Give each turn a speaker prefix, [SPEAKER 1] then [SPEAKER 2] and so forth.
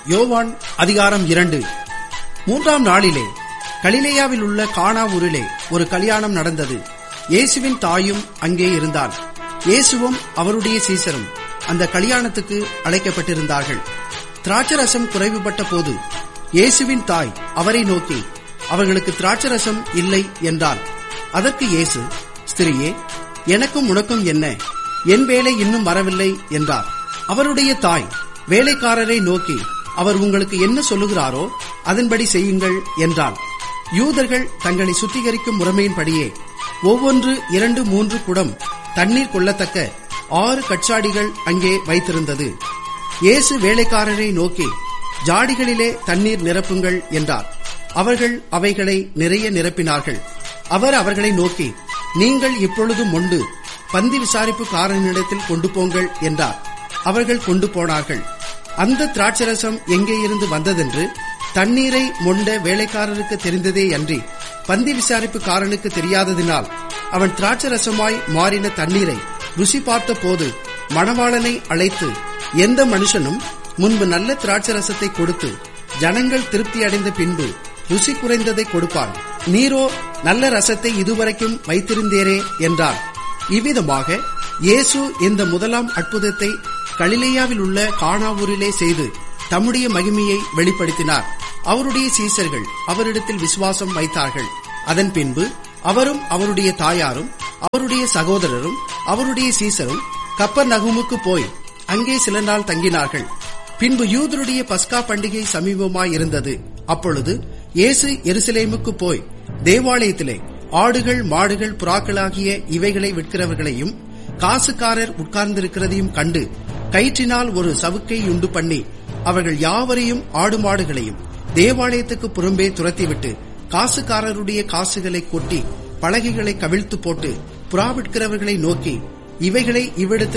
[SPEAKER 1] யோவான் அதிகாரம் இரண்டு மூன்றாம் நாளிலே கலிலேயாவில் உள்ள கானா ஊரிலே ஒரு கல்யாணம் நடந்தது இயேசுவின் தாயும் அங்கே இருந்தாள் இயேசுவும் அவருடைய சீசரும் அந்த கல்யாணத்துக்கு அழைக்கப்பட்டிருந்தார்கள் திராட்சரசம் குறைவுபட்ட போது இயேசுவின் தாய் அவரை நோக்கி அவர்களுக்கு திராட்சரசம் இல்லை என்றாள் அதற்கு இயேசு ஸ்திரியே எனக்கும் உனக்கும் என்ன என் வேலை இன்னும் வரவில்லை என்றார் அவருடைய தாய் வேலைக்காரரை நோக்கி அவர் உங்களுக்கு என்ன சொல்லுகிறாரோ அதன்படி செய்யுங்கள் என்றாள் யூதர்கள் தங்களை சுத்திகரிக்கும் முறைமையின்படியே ஒவ்வொன்று இரண்டு மூன்று குடம் தண்ணீர் கொள்ளத்தக்க ஆறு கச்சாடிகள் அங்கே வைத்திருந்தது இயேசு வேலைக்காரரை நோக்கி ஜாடிகளிலே தண்ணீர் நிரப்புங்கள் என்றார் அவர்கள் அவைகளை நிறைய நிரப்பினார்கள் அவர் அவர்களை நோக்கி நீங்கள் இப்பொழுது மொண்டு பந்தி விசாரிப்புக்காரனிடத்தில் கொண்டு போங்கள் என்றார் அவர்கள் கொண்டு போனார்கள் அந்த திராட்சரசம் எங்கே இருந்து வந்ததென்று தண்ணீரை மொண்ட வேலைக்காரருக்கு தெரிந்ததே அன்றி பந்தி விசாரிப்புக்காரனுக்கு தெரியாததினால் அவன் திராட்சரசமாய் மாறின தண்ணீரை ருசி பார்த்த போது மணவாளனை அழைத்து எந்த மனுஷனும் முன்பு நல்ல திராட்சரசத்தை கொடுத்து ஜனங்கள் திருப்தி அடைந்த பின்பு ருசி குறைந்ததை கொடுப்பான் நீரோ நல்ல ரசத்தை இதுவரைக்கும் வைத்திருந்தேரே என்றார் இவ்விதமாக இயேசு இந்த முதலாம் அற்புதத்தை கலிலேயாவில் உள்ள கானாவூரிலே செய்து தம்முடைய மகிமையை வெளிப்படுத்தினார் அவருடைய சீசர்கள் அவரிடத்தில் விசுவாசம் வைத்தார்கள் அதன் பின்பு அவரும் அவருடைய தாயாரும் அவருடைய சகோதரரும் அவருடைய சீசரும் கப்பர் நகுமுக்கு போய் அங்கே சில நாள் தங்கினார்கள் பின்பு யூதருடைய பஸ்கா பண்டிகை சமீபமாயிருந்தது அப்பொழுது இயேசு எருசலேமுக்கு போய் தேவாலயத்திலே ஆடுகள் மாடுகள் புறாக்களாகிய இவைகளை விற்கிறவர்களையும் காசுக்காரர் உட்கார்ந்திருக்கிறதையும் கண்டு கயிற்றினால் ஒரு சவுக்கை உண்டு பண்ணி அவர்கள் யாவரையும் ஆடு மாடுகளையும் தேவாலயத்துக்கு புறம்பே துரத்திவிட்டு காசுக்காரருடைய காசுகளை கொட்டி பலகைகளை கவிழ்த்து போட்டு புறா விற்கிறவர்களை நோக்கி இவைகளை இவ்விடத்தில்